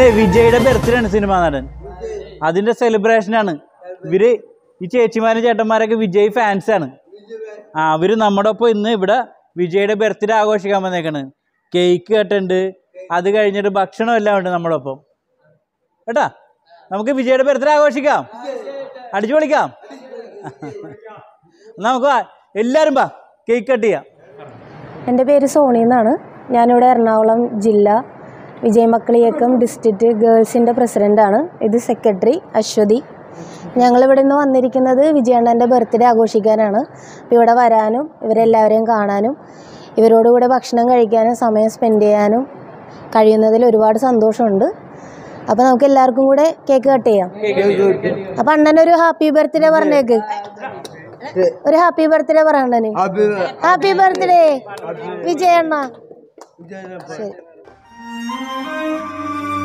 ഇന്നലെ വിജയുടെ ബർത്ത്ഡേ ആണ് സിനിമാ നടൻ അതിന്റെ സെലിബ്രേഷൻ ആണ് ഇവര് ഈ ചേച്ചിമാരും ചേട്ടന്മാരൊക്കെ വിജയ് ഫാൻസ് ആണ് ആ അവര് നമ്മുടെ ഒപ്പം ഇന്ന് ഇവിടെ വിജയുടെ ബർത്ത്ഡേ ആഘോഷിക്കാൻ വന്നേക്കാണ് കേക്ക് കെട്ടുണ്ട് അത് കഴിഞ്ഞിട്ട് ഭക്ഷണം എല്ലാം ഉണ്ട് നമ്മുടെ ഒപ്പം കേട്ടാ നമുക്ക് വിജയുടെ ബർത്ത്ഡേ ആഘോഷിക്കാം അടിച്ചു പൊളിക്കാം എന്നാ നമുക്ക് വാ. എല്ലാരും വാ കേക്ക് കട്ട് ചെയ്യാം എൻ്റെ പേര് സോണി എന്നാണ് ഞാനിവിടെ എറണാകുളം ജില്ല വിജയ് മക്കൾ ഇയക്കം ഡിസ്ട്രിക്റ്റ് ഗേൾസിൻ്റെ പ്രസിഡൻ്റാണ് ഇത് സെക്രട്ടറി അശ്വതി ഞങ്ങളിവിടെ നിന്ന് വന്നിരിക്കുന്നത് വിജയണ്ണൻ്റെ ബർത്ത്ഡേ ആഘോഷിക്കാനാണ് അപ്പോൾ ഇവിടെ വരാനും ഇവരെല്ലാവരെയും കാണാനും ഇവരോട് കൂടെ ഭക്ഷണം കഴിക്കാനും സമയം സ്പെൻഡ് ചെയ്യാനും കഴിയുന്നതിൽ ഒരുപാട് സന്തോഷമുണ്ട് അപ്പോൾ നമുക്ക് എല്ലാവർക്കും കൂടെ കേക്ക് കട്ട് ചെയ്യാം അപ്പം അണ്ണനൊരു ഹാപ്പി ബർത്ത്ഡേ പറഞ്ഞേക്ക് ഒരു ഹാപ്പി ബർത്ത്ഡേ പറ അണ്ണന് ഹാപ്പി ബർത്ത്ഡേ വിജയണ്ണ ശരി